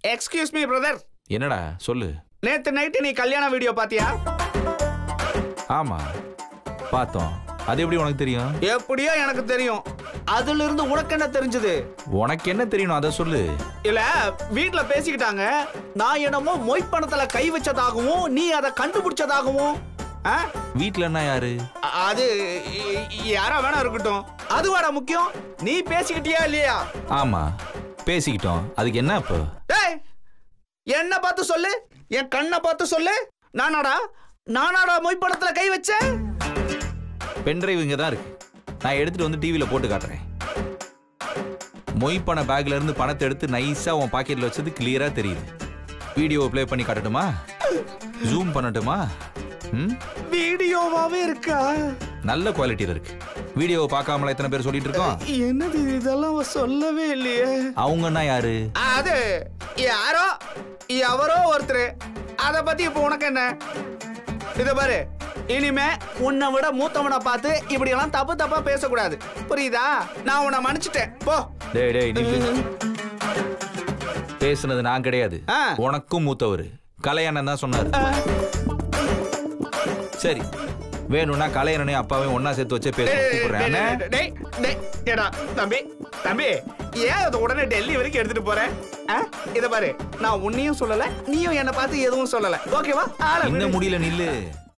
Excuse me brother என்னடா சொல்லு நேத்து நைட்டு நீ கல்யாண வீடியோ பாத்தியா ஆமா பார்த்தோம் அது எப்படி உனக்கு தெரியும் எப்படியோ எனக்கு தெரியும் அதுல இருந்து உனக்கு என்ன தெரிஞ்சது உனக்கு என்ன தெரியணும் அதை சொல்லு இல்ல வீட்ல பேசிக்கிட்டாங்க நான் என்னமோ மொய் பணத்துல கை வச்சதாகவும் நீ அதை கண்டுபிடிச்சதாகவும் ஆ? வீட்ல என்ன யாரு அ- அது இ- இ- யாரா வேணா இருக்கட்டும் அதுவாடா முக்கியம் நீ பேசிக்கிட்டியா இல்லையா ஆமா பேசிக்கிட்டோம் அதுக்கு என்ன இப்போ டேய் என்ன பார்த்து சொல்லு என் கண்ணை பார்த்து சொல்லு நானாடா நானாடா மொய் பணத்துல கை வச்சேன் பென்ட்ரைவ் இங்க தான் இருக்கு நான் எடுத்துட்டு வந்து டிவியில போட்டு காட்டுறேன் மொய் பண பேக்ல இருந்து பணத்தை எடுத்து நைஸா உன் பாக்கெட்ல வச்சது கிளியரா தெரியுது வீடியோ ப்ளே பண்ணி காட்டட்டுமா ஜூம் பண்ணட்டுமா ம் வீடியோவாவே இருக்கா நல்ல குவாலிட்டியில இருக்கு வீடியோவை பார்க்காமல எத்தனை பேர் சொல்லிட்டு இருக்கோம் என்னது இது? இதெல்லாம் அவ சொல்லவே இல்லையே அவங்கன்னா யாரு அது யாரோ எவரோ ஒருத்தர் அத பத்தி இப்போ உனக்கு என்ன இத பாரு இனிமே உன்னை விட மூத்தவனை பார்த்து இப்படி எல்லாம் தப்பு தப்பா பேசக்கூடாது புரியுதா நான் உன்னை மன்னிச்சிட்டேன் போ டேய் டேய் நில்லு பேசுனது நான் கிடையாது ஆ. உனக்கும் மூத்தவர் கலையண்ணன் தான் சொன்னாரு சரி வேணும்னா கலையண்ணனையும் அப்பாவையும் ஒண்ணா சேர்த்து வச்சே பேச டேய், கூப்பிடுறேன் டேய், அண்ணே. டேய், டேய், டேய், ஏடா, தம்பி தம்பி ஏன் அதை உடனே டெல்லி வரைக்கும் எடுத்துட்டு போறேன் ஆ? இத பாரு நான் உன்னையும் சொல்லல நீயும் என்ன பார்த்து எதுவும் சொல்லல ஓகேவா ஆளை இன்னும் விடு. முடியல நில்லு